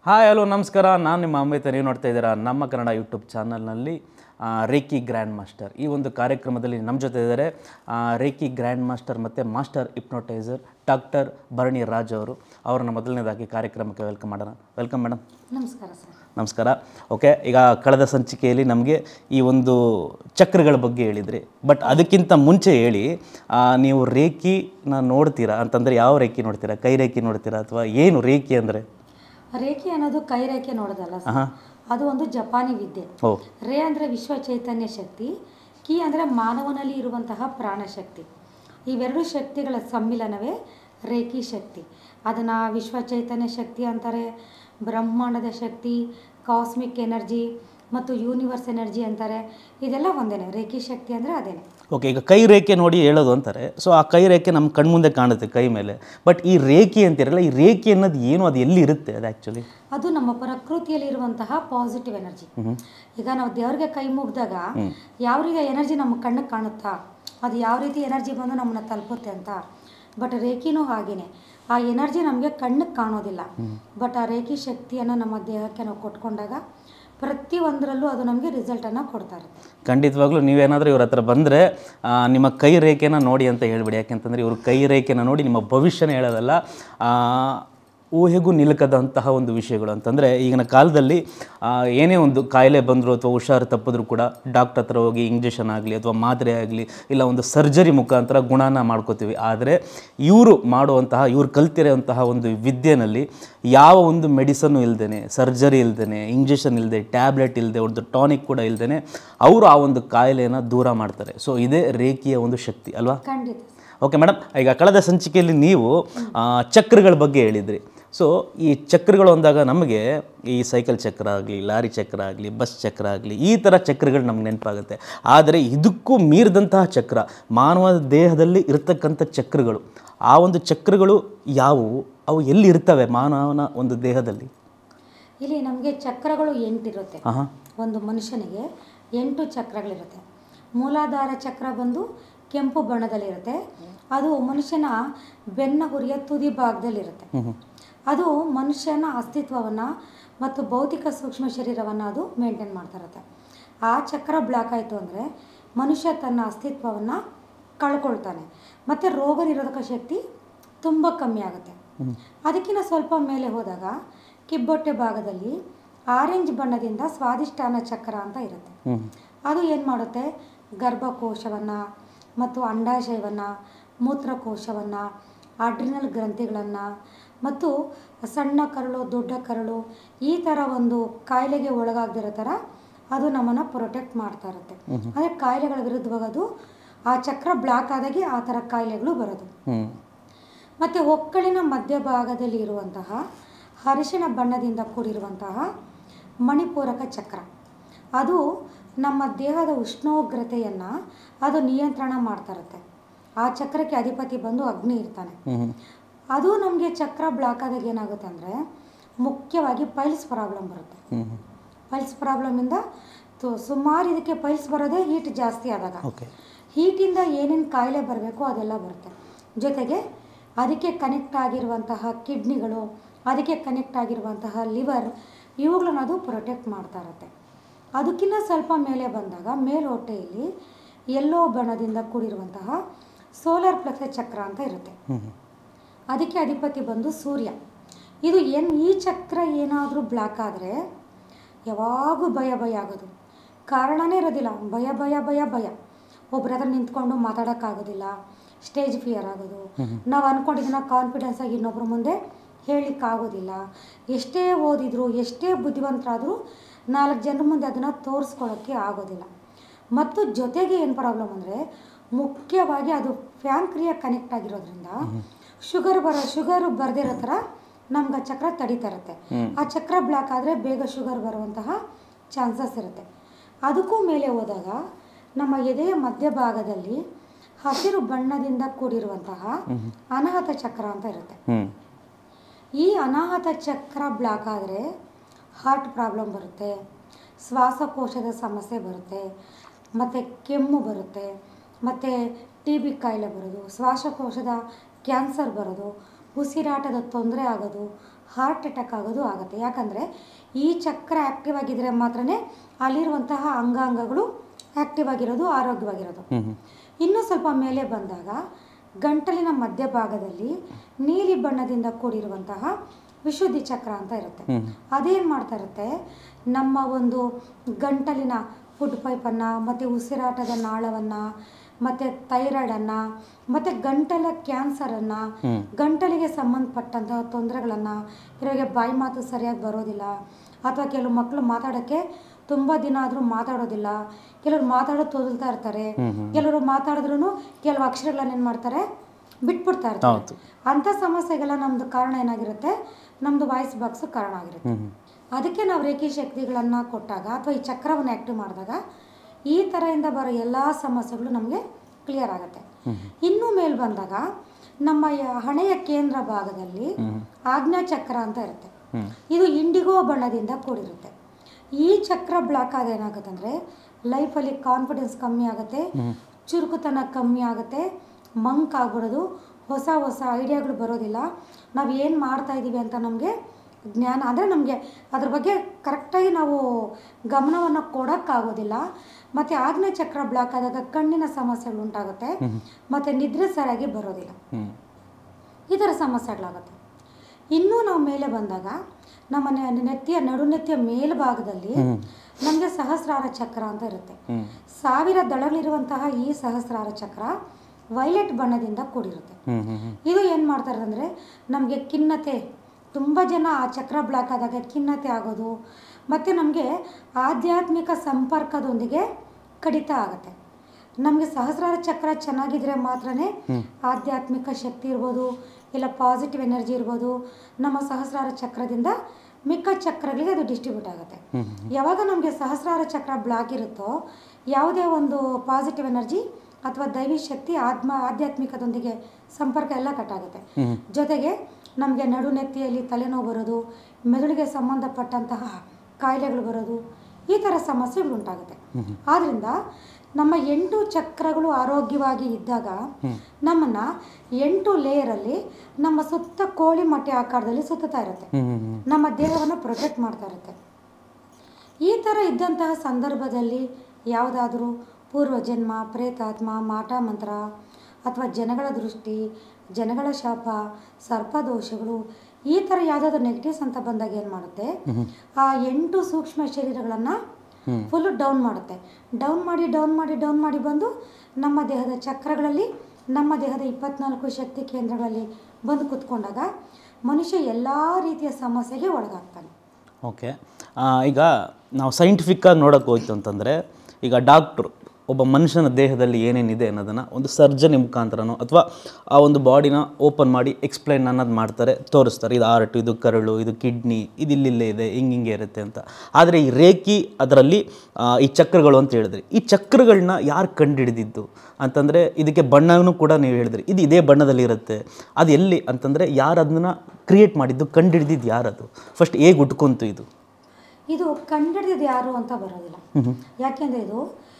Hi hello ನಮಸ್ಕಾರ ನಾನು ನಿಮ್ಮ ಅಮೃತ ನೀವು ನೋಡ್ತಾ ಇದ್ದೀರಾ ನಮ್ಮ ಕನ್ನಡ ಯೂಟ್ಯೂಬ್ ಚಾನಲ್ನಲ್ಲಿ ಆ, ರೇಕಿ ಗ್ರ್ಯಾಂಡ್ ಮಾಸ್ಟರ್ ಈ ಒಂದು ಕಾರ್ಯಕ್ರಮದಲ್ಲಿ ನಮ್ಮ ಜೊತೆ ಇದ್ದಾರೆ ಆ, ರೇಕಿ ಗ್ರ್ಯಾಂಡ್ ಮಾಸ್ಟರ್ ಮತ್ತು master hypnotiser doctor Bharani Raj ಅವರು ಅವ್ರನ್ನ ಮೊದಲನೇದಾಗಿ ಕಾರ್ಯಕ್ರಮಕ್ಕೆ ವೆಲ್ಕಮ್ ಮಾಡೋಣ ವೆಲ್ಕಮ್ ಮೇಡಮ್ ನಮಸ್ಕಾರ ಸರ್ ನಮಸ್ಕಾರ ಓಕೆ ಈಗ ಕಳೆದ ಸಂಚಿಕೆಯಲ್ಲಿ ನಮಗೆ ಈ ಒಂದು ಚಕ್ರಗಳ ಬಗ್ಗೆ ಹೇಳಿದ್ರಿ ಬಟ್ ಅದಕ್ಕಿಂತ ಮುಂಚೆ ಹೇಳಿ ಆ, ನೀವು ರೇಖಿನ ನೋಡ್ತೀರಾ ಅಂತಂದರೆ ಯಾವ ರೇಖಿ ನೋಡ್ತೀರಾ ಕೈ ರೇಖಿ ನೋಡ್ತೀರಾ ಅಥವಾ ಏನು ರೇಖಿ ಅಂದರೆ ರೇಖೆ ಅನ್ನೋದು ಕೈ ರೇಖೆ ನೋಡೋದಲ್ಲ ಸರ್ ಹಾಂ ಅದು ಒಂದು ಜಪಾನಿ ವಿದ್ಯೆ ಓ ರೇ ಅಂದರೆ ವಿಶ್ವ ಚೈತನ್ಯ ಶಕ್ತಿ ಕಿ ಅಂದರೆ ಮಾನವನಲ್ಲಿ ಇರುವಂತಹ ಪ್ರಾಣಶಕ್ತಿ ಇವೆರಡು ಶಕ್ತಿಗಳ ಸಮ್ಮಿಲನವೇ ರೇಖಿ ಶಕ್ತಿ ಅದನ್ನು ವಿಶ್ವ ಚೈತನ್ಯ ಶಕ್ತಿ ಅಂತಾರೆ ಬ್ರಹ್ಮಾಂಡದ ಶಕ್ತಿ ಕಾಸ್ಮಿಕ್ ಎನರ್ಜಿ ಮತ್ತು ಯೂನಿವರ್ಸ್ ಎನರ್ಜಿ ಅಂತಾರೆ ಇದೆಲ್ಲ ಒಂದೇನೆ ರೇಖಿ ಶಕ್ತಿ ಅಂದರೆ ಅದೇನೆ ಓಕೆ ಈಗ ಕೈ ರೇಖೆ ನೋಡಿ ಹೇಳೋದು ಅಂತಾರೆ ಸೊ ಆ ಕೈ ರೇಖೆ ನಮ್ಮ ಕಣ್ಮುಂದೆ ಕಾಣುತ್ತೆ ಕೈ ಮೇಲೆ ಬಟ್ ಈ ರೇಖೆ ಅಂತಿರಲ್ಲ ಈ ರೇಖೆ ಅನ್ನೋದು ಏನು ಅದು ಎಲ್ಲಿ ಇರುತ್ತೆ ಅದು ಆ್ಯಕ್ಚುಲಿ ಅದು ನಮ್ಮ ಪ್ರಕೃತಿಯಲ್ಲಿರುವಂತಹ ಪಾಸಿಟಿವ್ ಎನರ್ಜಿ ಈಗ ನಾವು ದೇವ್ರಿಗೆ ಕೈ ಮುಗ್ದಾಗ ಯಾವ ರೀತಿ ಎನರ್ಜಿ ನಮ್ಮ ಕಣ್ಣಿಗೆ ಕಾಣುತ್ತಾ ಅದು ಯಾವ ರೀತಿ ಎನರ್ಜಿ ಬಂದು ನಮ್ಮನ್ನ ತಲುಪುತ್ತೆ ಅಂತ ಬಟ್ ರೇಖಿನೂ ಹಾಗೇನೆ ಆ ಎನರ್ಜಿ ನಮಗೆ ಕಣ್ಣಿಗೆ ಕಾಣೋದಿಲ್ಲ ಬಟ್ ಆ ರೇಖಿ ಶಕ್ತಿಯನ್ನು ನಮ್ಮ ದೇಹಕ್ಕೆ ನಾವು ಕೊಟ್ಕೊಂಡಾಗ ಪ್ರತಿ ಒಂದರಲ್ಲೂ ಅದು ನಮಗೆ ರಿಸಲ್ಟನ್ನು ಕೊಡ್ತಾ ಇರುತ್ತೆ ಖಂಡಿತವಾಗ್ಲೂ ನೀವೇನಾದರೂ ಇವ್ರ ಹತ್ರ ಬಂದರೆ ನಿಮ್ಮ ಕೈ ರೇಖೆನ ನೋಡಿ ಅಂತ ಹೇಳ್ಬಿಡಿ ಯಾಕೆಂತಂದರೆ ಇವ್ರ ಕೈ ರೇಖೆನ ನೋಡಿ ನಿಮ್ಮ ಭವಿಷ್ಯನ ಹೇಳೋದಲ್ಲ ಆ, ಊಹೆಗೂ ನಿಲುಕದಂತಹ ಒಂದು ವಿಷಯಗಳು ಅಂತಂದರೆ ಈಗಿನ ಕಾಲದಲ್ಲಿ ಆ, ಏನೇ ಒಂದು ಕಾಯಿಲೆ ಬಂದರೂ ಅಥವಾ ಹುಷಾರು ತಪ್ಪಿದ್ರೂ ಕೂಡ ಡಾಕ್ಟರ್ ಹತ್ರ ಹೋಗಿ ಇಂಜೆಕ್ಷನ್ ಆಗಲಿ ಅಥವಾ ಮಾತ್ರೆ ಆಗಲಿ ಇಲ್ಲ ಒಂದು ಸರ್ಜರಿ ಮುಖಾಂತರ ಗುಣನ ಮಾಡ್ಕೋತೀವಿ ಆದರೆ ಇವರು ಮಾಡುವಂತಹ ಇವ್ರು ಕಲ್ತಿರೋಂತಹ ಒಂದು ವಿದ್ಯೆನಲ್ಲಿ ಯಾವ ಒಂದು ಮೆಡಿಸನ್ನು ಇಲ್ದೇನೆ ಸರ್ಜರಿ ಇಲ್ದೇನೆ ಇಂಜೆಕ್ಷನ್ ಇಲ್ಲದೆ ಟ್ಯಾಬ್ಲೆಟ್ ಇಲ್ಲದೆ ಒಂದು ಟಾನಿಕ್ ಕೂಡ ಇಲ್ದೇನೆ ಅವರು ಆ ಒಂದು ಕಾಯಿಲೆಯನ್ನು ದೂರ ಮಾಡ್ತಾರೆ ಸೊ ಇದೇ ರೇಖೆಯ ಒಂದು ಶಕ್ತಿ ಅಲ್ವಾ ಖಂಡಿತ ಓಕೆ ಮೇಡಮ್ ಈಗ ಕಳೆದ ಸಂಚಿಕೆಯಲ್ಲಿ ನೀವು ಆ, ಚಕ್ರಗಳ ಬಗ್ಗೆ ಹೇಳಿದ್ರಿ ಸೊ ಈ ಚಕ್ರಗಳು ಅಂದಾಗ ನಮಗೆ ಈ ಸೈಕಲ್ ಚಕ್ರ ಆಗಲಿ ಲಾರಿ ಚಕ್ರ ಆಗಲಿ ಬಸ್ ಚಕ್ರ ಆಗಲಿ ಈ ಥರ ಚಕ್ರಗಳು ನಮ್ಗೆ ನೆನಪಾಗುತ್ತೆ ಆದರೆ ಇದಕ್ಕೂ ಮೀರಿದಂತಹ ಚಕ್ರ ಮಾನವ ದೇಹದಲ್ಲಿ ಇರತಕ್ಕಂಥ ಚಕ್ರಗಳು ಆ ಒಂದು ಚಕ್ರಗಳು ಯಾವುವು ಅವು ಎಲ್ಲಿ ಇರ್ತವೆ ಮಾನವನ ಒಂದು ದೇಹದಲ್ಲಿ ಇಲ್ಲಿ ನಮಗೆ ಚಕ್ರಗಳು ಎಂಟಿರುತ್ತೆ ಹಾಂ ಒಂದು ಮನುಷ್ಯನಿಗೆ ಎಂಟು ಚಕ್ರಗಳಿರುತ್ತೆ ಮೂಲಾಧಾರ ಚಕ್ರ ಬಂದು ಕೆಂಪು ಬಣ್ಣದಲ್ಲಿರುತ್ತೆ ಅದು ಮನುಷ್ಯನ ಬೆನ್ನ ಹುರಿಯ ತುದಿ ಭಾಗದಲ್ಲಿರುತ್ತೆ ಅದು ಮನುಷ್ಯನ ಅಸ್ತಿತ್ವವನ್ನು ಮತ್ತು ಭೌತಿಕ ಸೂಕ್ಷ್ಮ ಶರೀರವನ್ನು ಅದು ಮೇಂಟೈನ್ ಮಾಡ್ತಾ ಇರುತ್ತೆ ಆ ಚಕ್ರ ಬ್ಲಾಕ್ ಆಯಿತು ಅಂದರೆ ಮನುಷ್ಯ ತನ್ನ ಅಸ್ತಿತ್ವವನ್ನು ಕಳ್ಕೊಳ್ತಾನೆ ಮತ್ತು ರೋಗ ನಿರೋಧಕ ಶಕ್ತಿ ತುಂಬ ಕಮ್ಮಿ ಆಗುತ್ತೆ ಅದಕ್ಕಿಂತ ಸ್ವಲ್ಪ ಮೇಲೆ ಹೋದಾಗ ಕಿಬ್ಬೊಟ್ಟೆ ಭಾಗದಲ್ಲಿ ಆರೆಂಜ್ ಬಣ್ಣದಿಂದ ಸ್ವಾದಿಷ್ಟಾನ ಚಕ್ರ ಅಂತ ಇರುತ್ತೆ ಹ್ಞೂ ಅದು ಏನು ಮಾಡುತ್ತೆ ಗರ್ಭಕೋಶವನ್ನು ಮತ್ತು ಅಂಡಾಶಯವನ್ನು ಮೂತ್ರಕೋಶವನ್ನು ಅಡ್ರಿನಲ್ ಗ್ರಂಥಿಗಳನ್ನು ಮತ್ತು ಸಣ್ಣ ಕರಳು ದೊಡ್ಡ ಕರಳು ಈ ಥರ ಒಂದು ಕಾಯಿಲೆಗೆ ಒಳಗಾಗದಿರೋ ಥರ ಅದು ನಮ್ಮನ್ನು ಪ್ರೊಟೆಕ್ಟ್ ಮಾಡ್ತಾ ಇರುತ್ತೆ ಅಂದರೆ ಕಾಯಿಲೆಗಳ ವಿರುದ್ಧವಾಗಿ ಅದು ಆ ಚಕ್ರ ಬ್ಲಾಕ್ ಆದಾಗೆ ಆ ಥರ ಕಾಯಿಲೆಗಳು ಬರೋದು ಹ್ಞೂ ಮತ್ತು ಹೊಕ್ಕಳಿನ ಮಧ್ಯಭಾಗದಲ್ಲಿ ಇರುವಂತಹ ಅರಿಶಿಣ ಬಣ್ಣದಿಂದ ಕೂಡಿರುವಂತಹ ಮಣಿಪೂರಕ ಚಕ್ರ ಅದು ನಮ್ಮ ದೇಹದ ಉಷ್ಣೋಗ್ರತೆಯನ್ನು ಅದು ನಿಯಂತ್ರಣ ಮಾಡ್ತಾ ಇರುತ್ತೆ ಆ ಚಕ್ರಕ್ಕೆ ಅಧಿಪತಿ ಬಂದು ಅಗ್ನಿ ಇರ್ತಾನೆ ಹ್ಞೂ ಅದು ನಮಗೆ ಚಕ್ರ ಬ್ಲಾಕ್ ಆದಾಗ ಏನಾಗುತ್ತೆ ಅಂದರೆ ಮುಖ್ಯವಾಗಿ ಪೈಲ್ಸ್ ಪ್ರಾಬ್ಲಮ್ ಬರುತ್ತೆ ಹ್ಞೂ ಪೈಲ್ಸ್ ಪ್ರಾಬ್ಲಮಿಂದ ತು- ಸುಮಾರು ಇದಕ್ಕೆ ಪೈಲ್ಸ್ ಬರೋದೇ ಹೀಟ್ ಜಾಸ್ತಿ ಆದಾಗ ಓಕೆ ಹೀಟಿಂದ ಏನೇನು ಕಾಯಿಲೆ ಬರಬೇಕು ಅದೆಲ್ಲ ಬರುತ್ತೆ ಜೊತೆಗೆ ಅದಕ್ಕೆ ಕನೆಕ್ಟ್ ಆಗಿರುವಂತಹ ಕಿಡ್ನಿಗಳು ಅದಕ್ಕೆ ಕನೆಕ್ಟ್ ಆಗಿರುವಂತಹ ಲಿವರ್ ಇವುಗಳನ್ನ ಅದು ಪ್ರೊಟೆಕ್ಟ್ ಮಾಡ್ತಾ ಇರುತ್ತೆ ಅದಕ್ಕಿಂತ ಸ್ವಲ್ಪ ಮೇಲೆ ಬಂದಾಗ ಮೇಲ್ಹೊಟ್ಟೆಯಲ್ಲಿ ಎಲ್ಲೋ ಬಣ್ಣದಿಂದ ಕೂಡಿರುವಂತಹ ಸೋಲಾರ್ ಪ್ಲೆಕ್ಸ್ ಚಕ್ರ ಅಂತ ಇರುತ್ತೆ ಹ್ಞೂ ಅದಕ್ಕೆ ಅಧಿಪತಿ ಬಂದು ಸೂರ್ಯ ಇದು ಏನು ಈ ಚಕ್ರ ಏನಾದರೂ ಬ್ಲಾಕ್ ಆದರೆ ಯಾವಾಗೂ ಭಯ ಭಯ ಆಗೋದು ಕಾರಣನೇ ಇರೋದಿಲ್ಲ ಭಯ ಭಯ ಭಯ ಭಯ ಒಬ್ರ ಹತ್ರ ನಿಂತ್ಕೊಂಡು ಮಾತಾಡೋಕ್ಕಾಗೋದಿಲ್ಲ ಸ್ಟೇಜ್ ಫಿಯರ್ ಆಗೋದು ನಾವು ಅಂದ್ಕೊಂಡಿದ್ದನ್ನ ಕಾನ್ಫಿಡೆನ್ಸ್ ಆಗಿ ಇನ್ನೊಬ್ರ ಮುಂದೆ ಹೇಳಲಿಕ್ಕಾಗೋದಿಲ್ಲ ಎಷ್ಟೇ ಓದಿದ್ರು ಎಷ್ಟೇ ಬುದ್ಧಿವಂತರಾದರೂ ನಾಲ್ಕು ಜನರ ಮುಂದೆ ಅದನ್ನು ತೋರಿಸ್ಕೊಳ್ಳೋಕ್ಕೆ ಆಗೋದಿಲ್ಲ ಮತ್ತು ಜೊತೆಗೆ ಏನು ಪ್ರಾಬ್ಲಮ್ ಅಂದರೆ ಮುಖ್ಯವಾಗಿ ಅದು ಫ್ಯಾನ್ ಕ್ರಿಯೆ ಕನೆಕ್ಟ್ ಆಗಿರೋದ್ರಿಂದ ಶುಗರ್ ಬರೋ ಶುಗರ್ ಬರ್ದಿರೋ ಥರ ನಮ್ಗೆ ಆ ಚಕ್ರ ತಡೀತಾ ಇರುತ್ತೆ ಆ ಚಕ್ರ ಬ್ಲಾಕ್ ಆದರೆ ಬೇಗ ಶುಗರ್ ಬರುವಂತಹ ಚಾನ್ಸಸ್ ಇರುತ್ತೆ ಅದಕ್ಕೂ ಮೇಲೆ ಹೋದಾಗ ನಮ್ಮ ಎದೆಯ ಮಧ್ಯಭಾಗದಲ್ಲಿ ಹಸಿರು ಬಣ್ಣದಿಂದ ಕೂಡಿರುವಂತಹ ಅನಾಹತ ಚಕ್ರ ಅಂತ ಇರುತ್ತೆ ಹ್ಞೂ ಈ ಅನಾಹತ ಚಕ್ರ ಬ್ಲಾಕ್ ಆದರೆ ಹಾರ್ಟ್ ಪ್ರಾಬ್ಲಮ್ ಬರುತ್ತೆ ಶ್ವಾಸಕೋಶದ ಸಮಸ್ಯೆ ಬರುತ್ತೆ ಮತ್ತು ಕೆಮ್ಮು ಬರುತ್ತೆ ಮತ್ತು ಟಿ ಬಿ ಕಾಯಿಲೆ ಬರೋದು ಶ್ವಾಸಕೋಶದ ಕ್ಯಾನ್ಸರ್ ಬರೋದು ಉಸಿರಾಟದ ತೊಂದರೆ ಆಗೋದು ಹಾರ್ಟ್ ಅಟ್ಯಾಕ್ ಆಗೋದು ಆಗುತ್ತೆ ಯಾಕಂದರೆ ಈ ಚಕ್ರ ಆ್ಯಕ್ಟಿವ್ ಆಗಿದ್ರೆ ಮಾತ್ರನೇ ಅಲ್ಲಿರುವಂತಹ ಅಂಗಾಂಗಗಳು ಆ್ಯಕ್ಟಿವ್ ಆಗಿರೋದು ಆರೋಗ್ಯವಾಗಿರೋದು ಇನ್ನೂ ಸ್ವಲ್ಪ ಮೇಲೆ ಬಂದಾಗ ಗಂಟಲಿನ ಮಧ್ಯಭಾಗದಲ್ಲಿ ನೀಲಿ ಬಣ್ಣದಿಂದ ಕೂಡಿರುವಂತಹ ವಿಶುದ್ಧಿ ಚಕ್ರ ಅಂತ ಇರುತ್ತೆ ಅದೇನು ಮಾಡ್ತಾ ಇರುತ್ತೆ ನಮ್ಮ ಒಂದು ಗಂಟಲಿನ ಫುಡ್ ಪೈಪನ್ನು ಮತ್ತು ಉಸಿರಾಟದ ನಾಳವನ್ನು ಮತ್ತು ಥೈರಾಯ್ಡನ್ನು ಮತ್ತು ಗಂಟಲ ಕ್ಯಾನ್ಸರನ್ನು ಗಂಟಲಿಗೆ ಸಂಬಂಧಪಟ್ಟಂತಹ ತೊಂದರೆಗಳನ್ನು ಇರೋರಿಗೆ ಬಾಯಿ ಮಾತು ಸರಿಯಾಗಿ ಬರೋದಿಲ್ಲ ಅಥವಾ ಕೆಲವು ಮಕ್ಕಳು ಮಾತಾಡೋಕ್ಕೆ ತುಂಬ ದಿನ ಆದರೂ ಮಾತಾಡೋದಿಲ್ಲ ಕೆಲವರು ಮಾತಾಡೋದು ತೊದಲ್ತಾ ಇರ್ತಾರೆ ಕೆಲವರು ಮಾತಾಡಿದ್ರು ಕೆಲವು ಅಕ್ಷರಗಳನ್ನ ಏನು ಮಾಡ್ತಾರೆ ಬಿಟ್ಬಿಡ್ತಾ ಇರ್ತಾರೆ ಹೌದು. ಅಂಥ ಸಮಸ್ಯೆಗೆಲ್ಲ ನಮ್ಮದು ಕಾರಣ ಏನಾಗಿರುತ್ತೆ ನಮ್ಮದು ವಾಯ್ಸ್ ಬಾಕ್ಸು ಕಾರಣ ಆಗಿರುತ್ತೆ ಅದಕ್ಕೆ ನಾವು ರೇಖಿ ಶಕ್ತಿಗಳನ್ನು ಕೊಟ್ಟಾಗ ಅಥವಾ ಈ ಚಕ್ರವನ್ನು ಆ್ಯಕ್ಟಿವ್ ಮಾಡಿದಾಗ ಈ ಥರದಿಂದ ಬರೋ ಎಲ್ಲ ಸಮಸ್ಯೆಗಳು ನಮಗೆ ಕ್ಲಿಯರ್ ಆಗುತ್ತೆ ಇನ್ನೂ ಮೇಲೆ ಬಂದಾಗ ನಮ್ಮ ಯ- ಹಣೆಯ ಕೇಂದ್ರ ಭಾಗದಲ್ಲಿ ಆಜ್ಞಾ ಚಕ್ರ ಅಂತ ಇರುತ್ತೆ ಇದು ಇಂಡಿಗೋ ಬಣ್ಣದಿಂದ ಕೂಡಿರುತ್ತೆ ಈ ಚಕ್ರ ಬ್ಲಾಕ್ ಆದ ಏನಾಗುತ್ತೆ ಅಂದರೆ ಲೈಫಲ್ಲಿ ಕಾನ್ಫಿಡೆನ್ಸ್ ಕಮ್ಮಿ ಆಗುತ್ತೆ ಚುರುಕುತನ ಕಮ್ಮಿ ಆಗುತ್ತೆ ಮಂಕ್ ಆಗ್ಬಿಡೋದು ಹೊಸ ಹೊಸ ಐಡಿಯಾಗಳು ಬರೋದಿಲ್ಲ ನಾವು ಏನು ಮಾಡ್ತಾ ಇದ್ದೀವಿ ಅಂತ ನಮಗೆ ಜ್ಞಾನ ಅಂದರೆ ನಮಗೆ ಅದ್ರ ಬಗ್ಗೆ ಕರೆಕ್ಟಾಗಿ ನಾವು ಗಮನವನ್ನು ಕೊಡೋಕ್ಕಾಗೋದಿಲ್ಲ ಮತ್ತು ಆಗ್ನೇಯ ಚಕ್ರ ಬ್ಲಾಕ್ ಆದಾಗ ಕಣ್ಣಿನ ಸಮಸ್ಯೆಗಳು ಉಂಟಾಗುತ್ತೆ ಮತ್ತು ನಿದ್ರೆ ಸರಿಯಾಗಿ ಬರೋದಿಲ್ಲ ಈ ಥರ ಸಮಸ್ಯೆಗಳಾಗುತ್ತೆ ಇನ್ನೂ ನಾವು ಮೇಲೆ ಬಂದಾಗ ನಮ್ಮ ನೆ- ನೆತ್ತಿಯ ನಡುನೆತ್ತಿಯ ಮೇಲ್ಭಾಗದಲ್ಲಿ ನಮಗೆ ಸಹಸ್ರಾರ ಚಕ್ರ ಅಂತ ಇರುತ್ತೆ ಸಾವಿರ ದಳಗಳಿರುವಂತಹ ಈ ಸಹಸ್ರಾರ ಚಕ್ರ ವೈಲೆಟ್ ಬಣ್ಣದಿಂದ ಕೂಡಿರುತ್ತೆ ಇದು ಏನು ಮಾಡ್ತಾರೆ ಅಂದರೆ ನಮಗೆ ಖಿನ್ನತೆ ತುಂಬ ಜನ ಆ ಚಕ್ರ ಬ್ಲಾಕ್ ಆದಾಗ ಖಿನ್ನತೆ ಆಗೋದು ಮತ್ತು ನಮಗೆ ಆಧ್ಯಾತ್ಮಿಕ ಸಂಪರ್ಕದೊಂದಿಗೆ ಕಡಿತ ಆಗುತ್ತೆ ನಮಗೆ ಸಹಸ್ರಾರ ಚಕ್ರ ಚೆನ್ನಾಗಿದ್ರೆ ಮಾತ್ರನೇ ಆಧ್ಯಾತ್ಮಿಕ ಶಕ್ತಿ ಇರ್ಬೋದು ಇಲ್ಲ ಪಾಸಿಟಿವ್ ಎನರ್ಜಿ ಇರ್ಬೋದು ನಮ್ಮ ಸಹಸ್ರಾರ ಚಕ್ರದಿಂದ ಮಿಕ್ಕ ಚಕ್ರಗಳಿಗೆ ಅದು ಡಿಸ್ಟ್ರಿಬ್ಯೂಟ್ ಆಗುತ್ತೆ ಯಾವಾಗ ನಮಗೆ ಸಹಸ್ರಾರ ಚಕ್ರ ಬ್ಲಾಕ್ ಇರುತ್ತೋ ಯಾವುದೇ ಒಂದು ಪಾಸಿಟಿವ್ ಎನರ್ಜಿ ಅಥವಾ ದೈವಿ ಶಕ್ತಿ ಆತ್ಮ ಆಧ್ಯಾತ್ಮಿಕದೊಂದಿಗೆ ಸಂಪರ್ಕ ಎಲ್ಲ ಕಟ್ಟಾಗುತ್ತೆ ಜೊತೆಗೆ ನಮಗೆ ನಡುನೆತ್ತಿಯಲ್ಲಿ ತಲೆನೋವು ಬರೋದು ಮೆದುಳಿಗೆ ಸಂಬಂಧಪಟ್ಟಂತಹ ಕಾಯಿಲೆಗಳು ಬರೋದು ಈ ಥರ ಸಮಸ್ಯೆಗಳು ಉಂಟಾಗುತ್ತೆ ಆದ್ದರಿಂದ ನಮ್ಮ ಎಂಟು ಚಕ್ರಗಳು ಆರೋಗ್ಯವಾಗಿ ಇದ್ದಾಗ ನಮ್ಮನ್ನ ಎಂಟು ಲೇಯರಲ್ಲಿ ನಮ್ಮ ಸುತ್ತ ಕೋಳಿ ಮೊಟ್ಟೆ ಆಕಾರದಲ್ಲಿ ಸುತ್ತುತ್ತಾ ಇರುತ್ತೆ ನಮ್ಮ ದೇಹವನ್ನು ಪ್ರೊಟೆಕ್ಟ್ ಮಾಡ್ತಾ ಇರುತ್ತೆ ಈ ಥರ ಇದ್ದಂತಹ ಸಂದರ್ಭದಲ್ಲಿ ಯಾವುದಾದ್ರೂ ಪೂರ್ವಜನ್ಮ ಪ್ರೇತಾತ್ಮ ಮಾಟ ಮಂತ್ರ ಅಥವಾ ಜನಗಳ ದೃಷ್ಟಿ ಜನಗಳ ಶಾಪ ಸರ್ಪದೋಷಗಳು ಈ ಥರ ಯಾವುದಾದ್ರು ನೆಗೆಟಿವ್ಸ್ ಅಂತ ಬಂದಾಗ ಏನು ಮಾಡುತ್ತೆ ಆ ಎಂಟು ಸೂಕ್ಷ್ಮ ಶರೀರಗಳನ್ನು ಫುಲ್ಲು ಡೌನ್ ಮಾಡುತ್ತೆ ಡೌನ್ ಮಾಡಿ ಡೌನ್ ಮಾಡಿ ಡೌನ್ ಮಾಡಿ ಬಂದು ನಮ್ಮ ದೇಹದ ಚಕ್ರಗಳಲ್ಲಿ ನಮ್ಮ ದೇಹದ ಇಪ್ಪತ್ನಾಲ್ಕು ಶಕ್ತಿ ಕೇಂದ್ರಗಳಲ್ಲಿ ಬಂದು ಕುತ್ಕೊಂಡಾಗ ಮನುಷ್ಯ ಎಲ್ಲ ರೀತಿಯ ಸಮಸ್ಯೆಗೆ ಒಳಗಾಗ್ತಾನೆ ಓಕೆ ಈಗ ನಾವು ಸೈಂಟಿಫಿಕ್ಕಾಗಿ ನೋಡೋಕೆ ಹೋಯ್ತು ಅಂತಂದರೆ ಈಗ ಡಾಕ್ಟ್ರು ಒಬ್ಬ ಮನುಷ್ಯನ ದೇಹದಲ್ಲಿ ಏನೇನಿದೆ ಅನ್ನೋದನ್ನು ಒಂದು ಸರ್ಜರಿ ಮುಖಾಂತರನೋ ಅಥವಾ ಆ ಒಂದು ಬಾಡಿನ ಓಪನ್ ಮಾಡಿ ಎಕ್ಸ್ಪ್ಲೈನ್ ಅನ್ನೋದು ಮಾಡ್ತಾರೆ ತೋರಿಸ್ತಾರೆ ಇದು ಆರ್ಟ್ ಇದು ಕರಳು ಇದು ಕಿಡ್ನಿ ಇದು ಇಲ್ಲಿಲ್ಲೇ ಇದೆ ಹಿಂಗೆ ಹಿಂಗೆ ಇರುತ್ತೆ ಅಂತ ಆದರೆ ಈ ರೇಖಿ ಅದರಲ್ಲಿ ಆ, ಈ ಚಕ್ರಗಳು ಅಂತ ಹೇಳಿದ್ರಿ ಈ ಚಕ್ರಗಳನ್ನ ಯಾರು ಕಂಡುಹಿಡಿದಿದ್ದು ಅಂತಂದರೆ ಇದಕ್ಕೆ ಬಣ್ಣನೂ ಕೂಡ ನೀವು ಹೇಳಿದ್ರಿ ಇದು ಇದೇ ಬಣ್ಣದಲ್ಲಿ ಇರುತ್ತೆ ಅದು ಎಲ್ಲಿ ಅಂತಂದರೆ ಯಾರು ಅದನ್ನ ಕ್ರಿಯೇಟ್ ಮಾಡಿದ್ದು ಕಂಡುಹಿಡಿದಿದ್ದು ಯಾರದು ಫಸ್ಟ್ ಹೇಗೆ ಉಟ್ಕೊಂತು ಇದು ಇದು ಕಂಡಿಡಿದಿದ್ದು ಯಾರು ಅಂತ ಬರೋದಿಲ್ಲ ಯಾಕೆಂದ್ರೆ ಇದು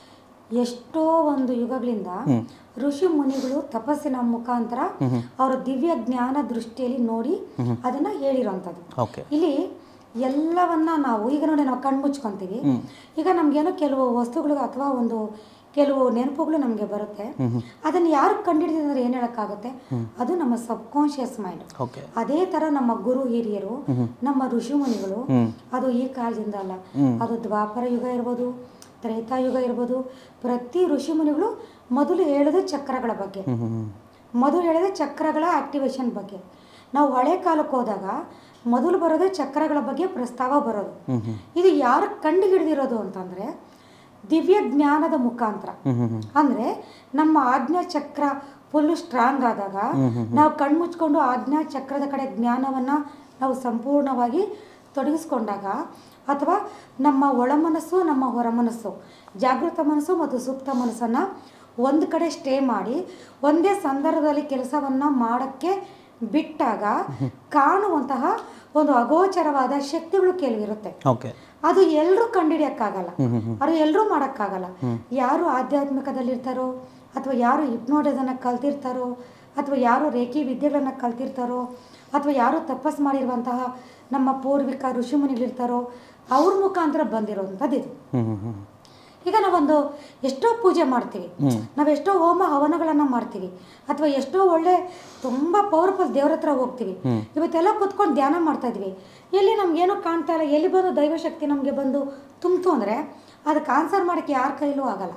ಎಷ್ಟೋ ಒಂದು ಯುಗಗಳಿಂದ ಋಷಿ ಮುನಿಗಳು ತಪಸ್ಸಿನ ಮುಖಾಂತರ ಅವರ ದಿವ್ಯ ಜ್ಞಾನ ದೃಷ್ಟಿಯಲ್ಲಿ ನೋಡಿ ಅದನ್ನ ಹೇಳಿರೋಂಥದ್ದು ಓಕೆ ಇಲ್ಲಿ ಎಲ್ಲವನ್ನ ನಾವು ಈಗ ನೋಡಿ ನಾವು ಕಣ್ಣು ಮುಚ್ಕೊಂತೀವಿ ಈಗ ನಮ್ಗೇನೋ ಕೆಲವು ವಸ್ತುಗಳು ಅಥವಾ ಒಂದು ಕೆಲವು ನೆನಪುಗಳು ನಮಗೆ ಬರುತ್ತೆ ಅದನ್ನ ಯಾರು ಕಂಡಿಡಿದ್ರೆ ಏನು ಹೇಳಕ್ಕಾಗುತ್ತೆ ಅದು ನಮ್ಮ ಸಬ್ ಕಾನ್ಶಿಯಸ್ ಮೈಂಡ್ ಓಕೆ ಅದೇ ತರ ನಮ್ಮ ಗುರು ಹಿರಿಯರು ನಮ್ಮ ಋಷಿ ಮುನಿಗಳು ಅದು ಈ ಕಾಲದಿಂದ ಅಲ್ಲ ಅದು ದ್ವಾಪರ ಯುಗ ಇರ್ಬೋದು ತ್ರೇತಾಯುಗ ಇರ್ಬೋದು ಪ್ರತಿ ಋಷಿ ಮುನಿಗಳು ಮೊದಲು ಹೇಳಿದ ಚಕ್ರಗಳ ಬಗ್ಗೆ ಮೊದಲು ಹೇಳಿದ ಚಕ್ರಗಳ ಆಕ್ಟಿವೇಶನ್ ಬಗ್ಗೆ ನಾವು ಹಳೆ ಕಾಲಕ್ಕೆ ಹೋದಾಗ ಮೊದಲು ಬರೋದೇ ಚಕ್ರಗಳ ಬಗ್ಗೆ ಪ್ರಸ್ತಾವ ಬರೋದು ಇದು ಯಾರು ಕಂಡು ಹಿಡಿದಿರೋದು ಅಂತಂದ್ರೆ ದಿವ್ಯ ಜ್ಞಾನದ ಮುಖಾಂತರ ಅಂದ್ರೆ ನಮ್ಮ ಆಜ್ಞಾ ಚಕ್ರ ಫುಲ್ಲು ಸ್ಟ್ರಾಂಗ್ ಆದಾಗ ನಾವು ಕಣ್ಮುಚ್ಕೊಂಡು ಆಜ್ಞಾ ಚಕ್ರದ ಕಡೆ ಜ್ಞಾನವನ್ನ ನಾವು ಸಂಪೂರ್ಣವಾಗಿ ತೊಡಗಿಸ್ಕೊಂಡಾಗ ಅಥವಾ ನಮ್ಮ ಒಳಮನಸ್ಸು ನಮ್ಮ ಹೊರಮನಸ್ಸು ಜಾಗೃತ ಮನಸ್ಸು ಮತ್ತು ಸುಪ್ತ ಮನಸ್ಸನ್ನು ಒಂದು ಕಡೆ ಸ್ಟೇ ಮಾಡಿ ಒಂದೇ ಸಂದರ್ಭದಲ್ಲಿ ಕೆಲಸವನ್ನ ಮಾಡೋಕ್ಕೆ ಬಿಟ್ಟಾಗ ಕಾಣುವಂತಹ ಒಂದು ಅಗೋಚರವಾದ ಶಕ್ತಿಗಳು ಕೆಲವಿರುತ್ತೆ ಓಕೆ ಅದು ಎಲ್ಲರೂ ಕಂಡಿಡಿಯಕ್ಕಾಗಲ್ಲ ಅದು ಎಲ್ಲರೂ ಮಾಡೋಕ್ಕಾಗಲ್ಲ ಯಾರು ಆಧ್ಯಾತ್ಮಿಕದಲ್ಲಿರ್ತಾರೋ ಅಥವಾ ಯಾರು ಹಿಪ್ನೋಟಿಸನ್ನ ಕಲ್ತಿರ್ತಾರೋ ಅಥವಾ ಯಾರು ರೇಖಿ ವಿದ್ಯೆಗಳನ್ನು ಕಲ್ತಿರ್ತಾರೋ ಅಥವಾ ಯಾರು ತಪಸ್ ಮಾಡಿರುವಂತಹ ನಮ್ಮ ಪೂರ್ವಿಕ ಋಷಿಮುನಿಗಳಿರ್ತಾರೋ ಅವ್ರ ಮುಖಾಂತರ ಬಂದಿರೋವಂಥದ್ದು ಇದು ಹ್ಮ್ ಹ್ಮ್ ಹ್ಮ್ ಈಗ ನಾವೊಂದು ಎಷ್ಟೋ ಪೂಜೆ ಮಾಡ್ತೀವಿ ನಾವೆಷ್ಟೋ ಹೋಮ ಹವನಗಳನ್ನು ಮಾಡ್ತೀವಿ ಅಥವಾ ಎಷ್ಟೋ ಒಳ್ಳೆ ತುಂಬ ಪವರ್ಫುಲ್ ದೇವ್ರ ಹತ್ರ ಹೋಗ್ತೀವಿ ಇವತ್ತೆಲ್ಲ ಕುತ್ಕೊಂಡು ಧ್ಯಾನ ಮಾಡ್ತಾ ಇದ್ವಿ ಎಲ್ಲಿ ನಮ್ಗೇನೋ ಕಾಣ್ತಾ ಇಲ್ಲ ಎಲ್ಲಿ ಬಂದು ದೈವಶಕ್ತಿ ನಮಗೆ ಬಂದು ತುಂಬಿತು ಅಂದರೆ ಅದಕ್ಕೆ ಆನ್ಸರ್ ಮಾಡೋಕ್ಕೆ ಯಾರ ಕೈಲೂ ಆಗಲ್ಲ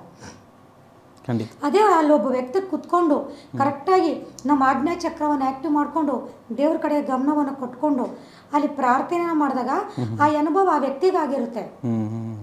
ಖಂಡಿತ ಅದೇ ಅಲ್ಲಿ ಒಬ್ಬ ವ್ಯಕ್ತಿ ಕುತ್ಕೊಂಡು ಕರೆಕ್ಟಾಗಿ ನಮ್ಮ ಆಜ್ಞಾ ಚಕ್ರವನ್ನು ಆ್ಯಕ್ಟಿವ್ ಮಾಡಿಕೊಂಡು ದೇವ್ರ ಕಡೆ ಗಮನವನ್ನು ಕೊಟ್ಕೊಂಡು ಅಲ್ಲಿ ಪ್ರಾರ್ಥನೆ ಮಾಡಿದಾಗ ಆ ಅನುಭವ ಆ ವ್ಯಕ್ತಿಗಾಗಿರುತ್ತೆ ಹ್ಮ್ ಹ್ಮ್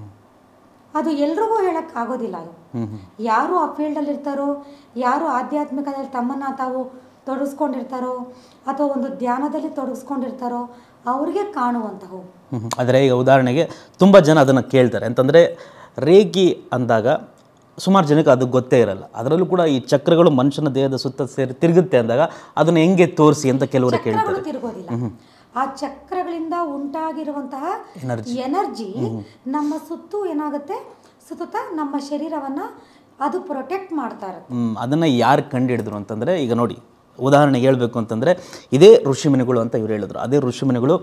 ಅದು ಎಲ್ರಿಗೂ ಹೇಳಕ್ ಆಗೋದಿಲ್ಲ ಅದು ಹ್ಮ್ ಹ್ಮ್ ಯಾರು ಆ ಫೀಲ್ಡಲ್ಲಿ ಇರ್ತಾರೋ ಯಾರು ಆಧ್ಯಾತ್ಮಿಕದಲ್ಲಿ ತಮ್ಮನ್ನ ತಾವು ತೊಡಗಿಸ್ಕೊಂಡಿರ್ತಾರೋ ಅಥವಾ ಒಂದು ಧ್ಯಾನದಲ್ಲಿ ತೊಡಗಿಸ್ಕೊಂಡಿರ್ತಾರೋ ಅವ್ರಿಗೆ ಕಾಣುವಂಥವು ಹ್ಮ್. ಆದರೆ ಈಗ ಉದಾಹರಣೆಗೆ ತುಂಬ ಜನ ಅದನ್ನು ಕೇಳ್ತಾರೆ ಅಂತಂದರೆ ರೇಖಿ ಅಂದಾಗ ಸುಮಾರು ಜನಕ್ಕೆ ಅದು ಗೊತ್ತೇ ಇರಲ್ಲ ಅದರಲ್ಲೂ ಕೂಡ ಈ ಚಕ್ರಗಳು ಮನುಷ್ಯನ ದೇಹದ ಸುತ್ತ ಸೇರಿ ತಿರುಗುತ್ತೆ ಅಂದಾಗ ಅದನ್ನು ಹೆಂಗೆ ತೋರಿಸಿ ಅಂತ ಕೆಲವರು ಕೇಳ್ತಾರೆ ಚಕ್ರಗಳು ತಿರುಗೋದಿಲ್ಲ ಆ ಚಕ್ರಗಳಿಂದ ಉಂಟಾಗಿರುವಂತಹ ಎನರ್ಜಿ ನಮ್ಮ ಸುತ್ತು ಏನಾಗುತ್ತೆ ಸುತ್ತ ನಮ್ಮ ಶರೀರವನ್ನ ಅದು ಪ್ರೊಟೆಕ್ಟ್ ಮಾಡ್ತಾ ಇರುತ್ತೆ ಹ್ಮ್, ಅದನ್ನು ಯಾರು ಕಂಡುಹಿಡಿದ್ರು ಅಂತಂದರೆ ಈಗ ನೋಡಿ ಉದಾಹರಣೆಗೆ ಹೇಳಬೇಕು ಅಂತಂದರೆ ಇದೇ ಋಷಿಮುನಿಗಳು ಅಂತ ಇವ್ರು ಹೇಳಿದ್ರು ಅದೇ ಋಷಿಮುನಿಗಳು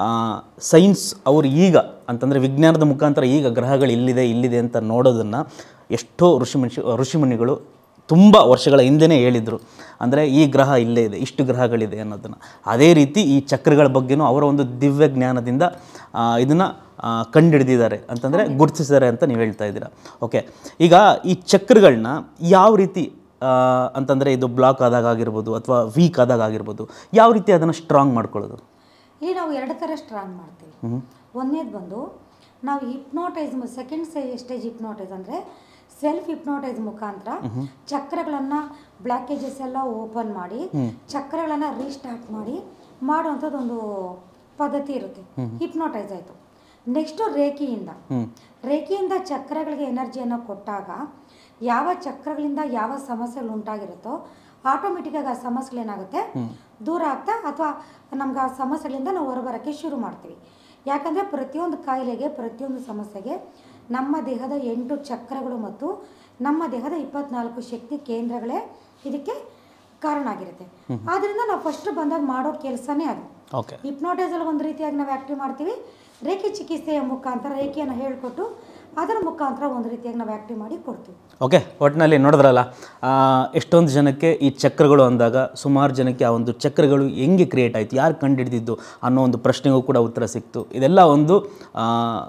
ಸೈನ್ಸ್ ಅವರು ಈಗ ಅಂತಂದರೆ ವಿಜ್ಞಾನದ ಮುಖಾಂತರ ಈಗ ಗ್ರಹಗಳು ಇಲ್ಲಿದೆ ಇಲ್ಲಿದೆ ಅಂತ ನೋಡೋದನ್ನು ಎಷ್ಟೋ ಋಷಿಮುನಿ ಋಷಿಮುನಿಗಳು ತುಂಬ ವರ್ಷಗಳ ಹಿಂದೆನೇ ಹೇಳಿದರು ಅಂದರೆ ಈ ಗ್ರಹ ಇಲ್ಲೇ ಇದೆ ಇಷ್ಟು ಗ್ರಹಗಳಿದೆ ಅನ್ನೋದನ್ನು ಅದೇ ರೀತಿ ಈ ಚಕ್ರಗಳ ಬಗ್ಗೆನೂ ಅವರ ಒಂದು ದಿವ್ಯ ಜ್ಞಾನದಿಂದ ಇದನ್ನು ಕಂಡುಹಿಡಿದಿದ್ದಾರೆ ಅಂತಂದರೆ ಗುರುತಿಸಿದ್ದಾರೆ ಅಂತ ನೀವು ಹೇಳ್ತಾ ಇದ್ದೀರಾ ಓಕೆ ಈಗ ಈ ಚಕ್ರಗಳನ್ನ ಯಾವ ರೀತಿ ಆ, ಅಂತಂದರೆ ಇದು ಬ್ಲಾಕ್ ಆದಾಗ ಆಗಿರ್ಬೋದು ಅಥವಾ ವೀಕ್ ಆದಾಗ ಆಗಿರ್ಬೋದು ಯಾವ ರೀತಿ ಅದನ್ನು ಸ್ಟ್ರಾಂಗ್ ಮಾಡ್ಕೊಳ್ಳೋದು ಇಲ್ಲಿ ನಾವು ಎರಡು ಥರ ಸ್ಟ್ರಾಂಗ್ ಮಾಡ್ತೀವಿ ಒಂದನೇದು ಬಂದು ನಾವು ಹಿಪ್ನೋಟೈಸ್ ಸೆಕೆಂಡ್ ಸ್ಟೇಜ್ ಹಿಪ್ನೋಟೈಸ್ ಅಂದರೆ ಸೆಲ್ಫ್ ಹಿಪ್ನೋಟೈಸ್ ಮುಖಾಂತರ ಚಕ್ರಗಳನ್ನು ಬ್ಲಾಕೇಜಸ್ ಎಲ್ಲ ಓಪನ್ ಮಾಡಿ ಚಕ್ರಗಳನ್ನು ರೀಸ್ಟಾರ್ಟ್ ಮಾಡಿ ಮಾಡುವಂಥದ್ದು ಒಂದು ಪದ್ಧತಿ ಇರುತ್ತೆ ಹಿಪ್ನೋಟೈಸ್ ಆಯಿತು ನೆಕ್ಸ್ಟು ರೇಖಿಯಿಂದ ರೇಖಿಯಿಂದ ಚಕ್ರಗಳಿಗೆ ಎನರ್ಜಿಯನ್ನು ಕೊಟ್ಟಾಗ ಯಾವ ಚಕ್ರಗಳಿಂದ ಯಾವ ಸಮಸ್ಯೆಗಳು ಉಂಟಾಗಿರುತ್ತೋ ಆಟೋಮೆಟಿಕ್ಕಾಗಿ ಆ ಸಮಸ್ಯೆಗಳೇನಾಗುತ್ತೆ ದೂರ ಆಗ್ತಾ ಅಥವಾ ನಮ್ಗೆ ಆ ಸಮಸ್ಯೆಗಳಿಂದ ನಾವು ಹೊರಬರೋಕ್ಕೆ ಶುರು ಮಾಡ್ತೀವಿ ಯಾಕಂದರೆ ಪ್ರತಿಯೊಂದು ಕಾಯಿಲೆಗೆ ಪ್ರತಿಯೊಂದು ಸಮಸ್ಯೆಗೆ ನಮ್ಮ ದೇಹದ ಎಂಟು ಚಕ್ರಗಳು ಮತ್ತು ನಮ್ಮ ದೇಹದ ಇಪ್ಪತ್ನಾಲ್ಕು ಶಕ್ತಿ ಕೇಂದ್ರಗಳೇ ಇದಕ್ಕೆ ಕಾರಣ ಆಗಿರುತ್ತೆ ಆದ್ದರಿಂದ ನಾವು ಫಸ್ಟ್ ಬಂದಾಗ ಮಾಡೋ ಕೆಲಸನೇ ಅದು ಓಕೆ ಹಿಪ್ನೋಟೈಸಲ್ಲಿ ಒಂದು ರೀತಿಯಾಗಿ ನಾವು ಆ್ಯಕ್ಟಿವ್ ಮಾಡ್ತೀವಿ ರೇಖೆ ಚಿಕಿತ್ಸೆಯ ಮುಖಾಂತರ ರೇಖೆಯನ್ನು ಹೇಳಿಕೊಟ್ಟು ಅದರ ಮುಖಾಂತರ ಒಂದು ರೀತಿಯಾಗಿ ನಾವು ಆ್ಯಕ್ಟಿವ್ ಮಾಡಿ ಕೊಡ್ತೀವಿ ಓಕೆ ಒಟ್ಟಿನಲ್ಲಿ ನೋಡಿದ್ರಲ್ಲ ಆ, ಎಷ್ಟೊಂದು ಜನಕ್ಕೆ ಈ ಚಕ್ರಗಳು ಅಂದಾಗ ಸುಮಾರು ಜನಕ್ಕೆ ಆ ಒಂದು ಚಕ್ರಗಳು ಹೆಂಗೆ ಕ್ರಿಯೇಟ್ ಆಯಿತು ಯಾರು ಕಂಡುಹಿಡಿದಿದ್ದು ಅನ್ನೋ ಒಂದು ಪ್ರಶ್ನೆಗೂ ಕೂಡ ಉತ್ತರ ಸಿಕ್ತು ಇದೆಲ್ಲ ಒಂದು ಆ,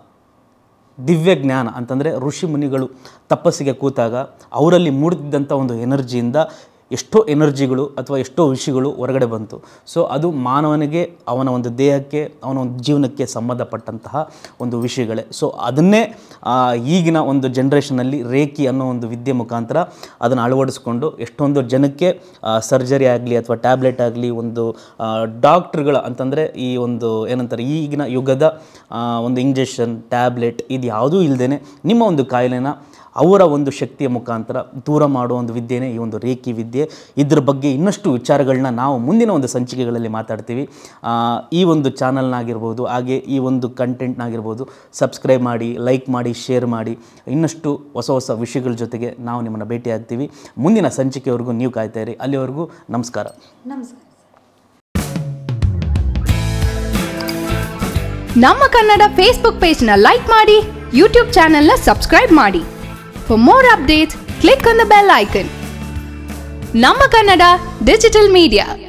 ದಿವ್ಯ ಜ್ಞಾನ ಅಂತಂದರೆ ಋಷಿ ಮುನಿಗಳು ತಪಸ್ಸಿಗೆ ಕೂತಾಗ ಅವರಲ್ಲಿ ಮೂಡುತ್ತಿದ್ದಂಥ ಒಂದು ಎನರ್ಜಿಯಿಂದ ಎಷ್ಟೋ ಎನರ್ಜಿಗಳು ಅಥವಾ ಎಷ್ಟೋ ವಿಷಯಗಳು ಹೊರಗಡೆ ಬಂತು ಸೊ ಅದು ಮಾನವನಿಗೆ ಅವನ ಒಂದು ದೇಹಕ್ಕೆ ಅವನ ಒಂದು ಜೀವನಕ್ಕೆ ಸಂಬಂಧಪಟ್ಟಂತಹ ಒಂದು ವಿಷಯಗಳೇ ಸೊ ಅದನ್ನೇ ಆ, ಈಗಿನ ಒಂದು ಜನ್ರೇಷನಲ್ಲಿ ರೇಖಿ ಅನ್ನೋ ಒಂದು ವಿದ್ಯೆ ಮುಖಾಂತರ ಅದನ್ನು ಅಳವಡಿಸ್ಕೊಂಡು ಎಷ್ಟೊಂದು ಜನಕ್ಕೆ ಸರ್ಜರಿ ಆಗಲಿ ಅಥವಾ ಟ್ಯಾಬ್ಲೆಟ್ ಆಗಲಿ ಒಂದು ಡಾಕ್ಟ್ರುಗಳ ಅಂತಂದರೆ ಈ ಒಂದು ಏನಂತಾರೆ ಈಗಿನ ಯುಗದ ಆ, ಒಂದು ಇಂಜೆಕ್ಷನ್ ಟ್ಯಾಬ್ಲೆಟ್ ಇದು ಯಾವುದೂ ಇಲ್ಲದೇ ನಿಮ್ಮ ಒಂದು ಕಾಯಿಲೆನ ಅವರ ಒಂದು ಶಕ್ತಿಯ ಮುಖಾಂತರ ದೂರ ಮಾಡುವ ಒಂದು ವಿದ್ಯೆನೇ ಈ ಒಂದು ರೇಖಿ ವಿದ್ಯೆ ಇದ್ರ ಬಗ್ಗೆ ಇನ್ನಷ್ಟು ವಿಚಾರಗಳನ್ನ ನಾವು ಮುಂದಿನ ಒಂದು ಸಂಚಿಕೆಗಳಲ್ಲಿ ಮಾತಾಡ್ತೀವಿ ಆ, ಈ ಒಂದು ಚಾನಲ್ನಾಗಿರ್ಬೋದು ಹಾಗೆ ಈ ಒಂದು ಕಂಟೆಂಟ್ನಾಗಿರ್ಬೋದು ಸಬ್ಸ್ಕ್ರೈಬ್ ಮಾಡಿ ಲೈಕ್ ಮಾಡಿ ಶೇರ್ ಮಾಡಿ ಇನ್ನಷ್ಟು ಹೊಸ ಹೊಸ ವಿಷಯಗಳ ಜೊತೆಗೆ ನಾವು ನಿಮ್ಮನ್ನು ಭೇಟಿ ಆಗ್ತೀವಿ ಮುಂದಿನ ಸಂಚಿಕೆವರೆಗೂ ನೀವು ಕಾಯ್ತಾ ಇರಿ ಅಲ್ಲಿವರೆಗೂ ನಮಸ್ಕಾರ ನಮಸ್ಕಾರ ನಮ್ಮ ಕನ್ನಡ ಫೇಸ್ಬುಕ್ ಪೇಜ್ನ ಲೈಕ್ ಮಾಡಿ ಯೂಟ್ಯೂಬ್ ಚಾನೆಲ್ನ ಸಬ್ಸ್ಕ್ರೈಬ್ ಮಾಡಿ for more updates click on the bell icon ನಮ್ಮ ಕನ್ನಡ ಡಿಜಿಟಲ್ ಮೀಡಿಯಾ